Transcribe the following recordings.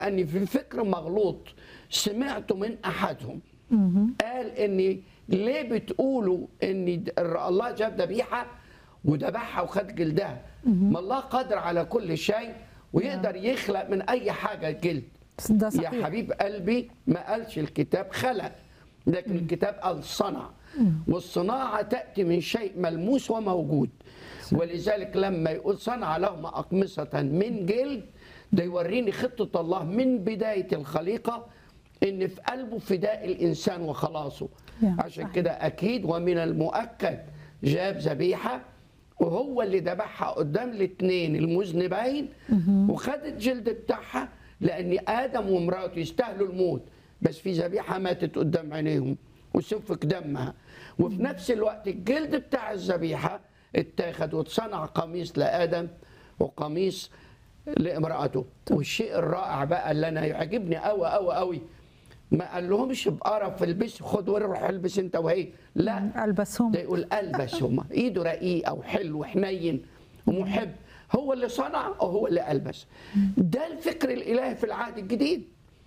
أني في فكر مغلوط سمعته من أحدهم قال إني ليه بتقولوا إن د- الله جاب ذبيحة وذبحها وخد جلدها ما الله قادر على كل شيء ويقدر يخلق من أي حاجة جلد ده يا صحيح حبيب قلبي ما قالش الكتاب خلق لكن الكتاب قال صنع والصناعة تأتي من شيء ملموس وموجود ولذلك لما يقول صنع لهم أقمصة من جلد ده يوريني خطة الله من بداية الخليقة إن في قلبه فداء الإنسان وخلاصه يا عشان صحيح. كده أكيد ومن المؤكد جاب ذبيحة وهو اللي ذبحها قدام الاثنين المذنبين وخد الجلد بتاعها لان ادم ومراته يستاهلوا الموت بس في ذبيحه ماتت قدام عينيهم وسفك دمها وفي نفس الوقت الجلد بتاع الذبيحه اتاخد واتصنع قميص لادم وقميص لامراته والشيء الرائع بقى اللي انا يعجبني قوي قوي قوي ما قال لهمش بقرف البس خد وروح البس انت وهي لا البسهم ده يقول البسهما ايده رقيقه وحلو وحنين ومحب هو اللي صنع وهو اللي البس ده الفكر الالهي في العهد الجديد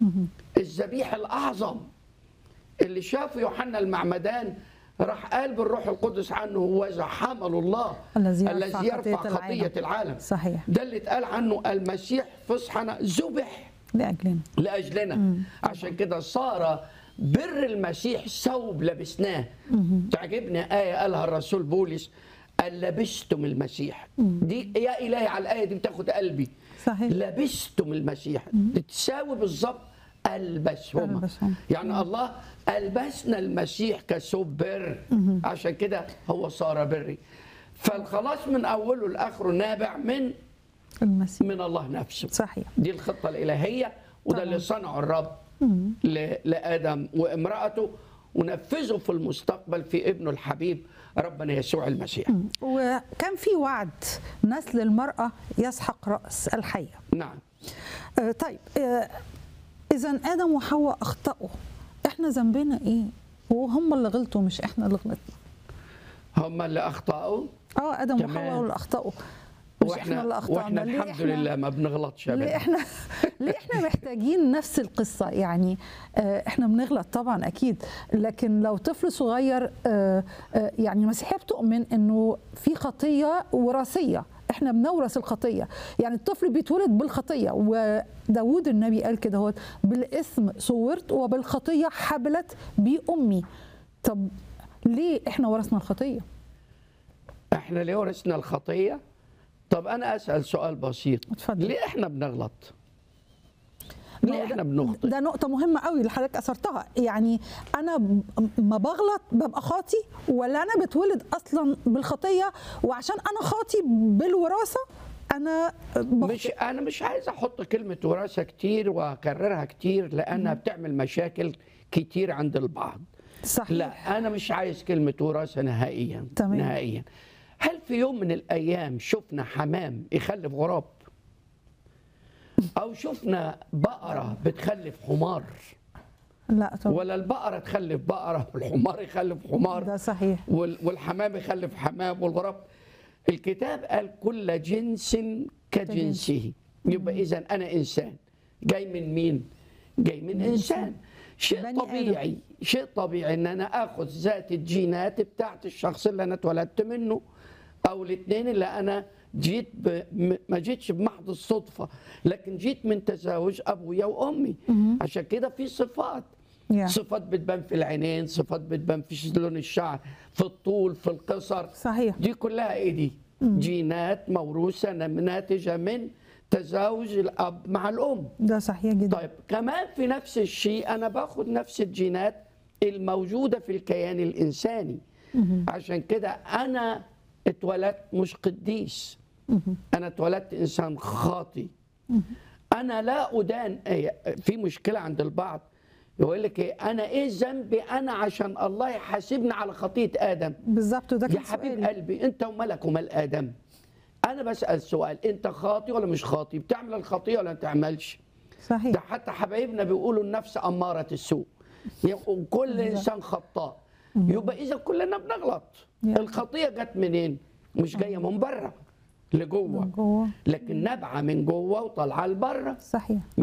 الذبيح الاعظم اللي شافه يوحنا المعمدان راح قال بالروح القدس عنه هو ذا حمل الله الذي يرفع الذي يرفع خطية خطيه العالم. العالم صحيح ده اللي اتقال عنه المسيح فصحنا ذبح لاجلنا لاجلنا عشان كده صار بر المسيح ثوب لبسناه تعجبني ايه قالها الرسول بولس قال لبستم المسيح دي يا الهي على الايه دي بتاخد قلبي صحيح لبستم المسيح تساوي بالظبط البسهما ألبسهما. يعني الله البسنا المسيح كثوب بر عشان كده هو صار بري فالخلاص من اوله لاخره نابع من المسيح من الله نفسه صحيح دي الخطة الإلهية وده طبعا. اللي صنعه الرب ل- لآدم وامرأته ونفذه في المستقبل في ابنه الحبيب ربنا يسوع المسيح وكان في وعد نسل المرأة يسحق رأس الحية نعم آه، طيب إذا آدم وحواء أخطأوا إحنا ذنبنا إيه؟ وهم اللي غلطوا مش إحنا اللي غلطنا هم اللي أخطأوا اه ادم تمام. وحواء اللي اخطاوا مش احنا واحنا اللي اخطانا واحنا ليه الحمد إحنا- لله ما بنغلطش ليه ابدا احنا ليه احنا محتاجين نفس القصه يعني آه، احنا بنغلط طبعا اكيد لكن لو طفل صغير آه، آه، يعني المسيحيه بتؤمن انه في خطيه وراثيه احنا بنورث الخطيه يعني الطفل بيتولد بالخطيه وداود النبي قال كده هو بالاثم صورت وبالخطيه حبلت بي امي طب ليه احنا ورثنا الخطيه احنا ليه ورثنا الخطية طب أنا أسأل سؤال بسيط اتفضل. ليه احنا بنغلط ما ليه هو احنا ده- بنخطئ ده نقطة مهمة قوي اللي حضرتك أثرتها يعني أنا ب- ما بغلط ببقى خاطي ولا أنا بتولد أصلا بالخطية وعشان أنا خاطي بالوراثة أنا بخطئ. مش انا مش عايز احط كلمه وراثه كتير واكررها كتير لانها بتعمل مشاكل كتير عند البعض صحيح لا انا مش عايز كلمه وراثه نهائيا تمام. نهائيا هل في يوم من الايام شفنا حمام يخلف غراب او شفنا بقره بتخلف حمار لا طبعا ولا البقره تخلف بقره والحمار يخلف حمار ده صحيح وال- والحمام يخلف حمام والغراب الكتاب قال كل جنس كجنسه يبقى اذا انا انسان جاي من مين جاي من انسان شيء بني آدم. طبيعي شيء طبيعي ان انا اخذ ذات الجينات بتاعت الشخص اللي انا اتولدت منه او الاثنين اللي انا جيت ب... م- ما جيتش بمحض الصدفه لكن جيت من تزاوج ابويا وامي عشان كده في صفات يا. صفات بتبان في العينين صفات بتبان في لون الشعر في الطول في القصر صحيح دي كلها ايه دي جينات موروثه ناتجه من تزاوج الاب مع الام ده صحيح جدا طيب كمان في نفس الشيء انا باخد نفس الجينات الموجوده في الكيان الانساني عشان كده انا اتولدت مش قديس انا اتولدت انسان خاطي انا لا ادان إيه، في مشكله عند البعض يقول لك إيه انا ايه ذنبي انا عشان الله يحاسبني على خطيه ادم بالظبط ده يا كان حبيب سؤالي قلبي انت وملك ومال ادم انا بسال سؤال انت خاطي ولا مش خاطي بتعمل الخطيه ولا ما تعملش ده صحيح حتى حبايبنا بيقولوا النفس اماره السوء يبقوا كل انسان خطاء يبقى اذا كلنا بنغلط يا. الخطيه جت منين مش جايه من بره لجوه من جوه لكن نابعه من جوه وطالعه لبره صحيح